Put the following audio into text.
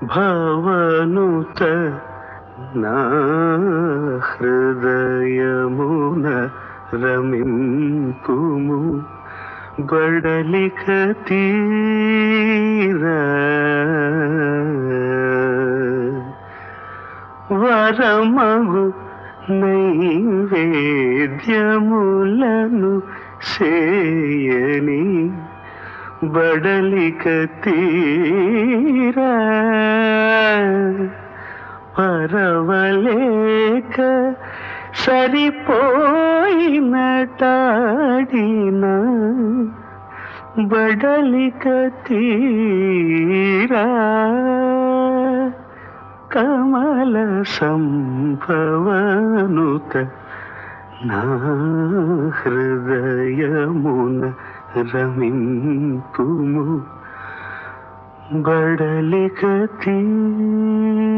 భవనుత నా హృదయమున రమింపుము బడలిక తీరా వరమగు నైవేద్యములను సేయని బడలిక తీరా పరవలేక సరిపోయినటాడిన బడలిక తీరా కమల సంభవనుత నా హృదయమున రమింపుము బడలిక తీరా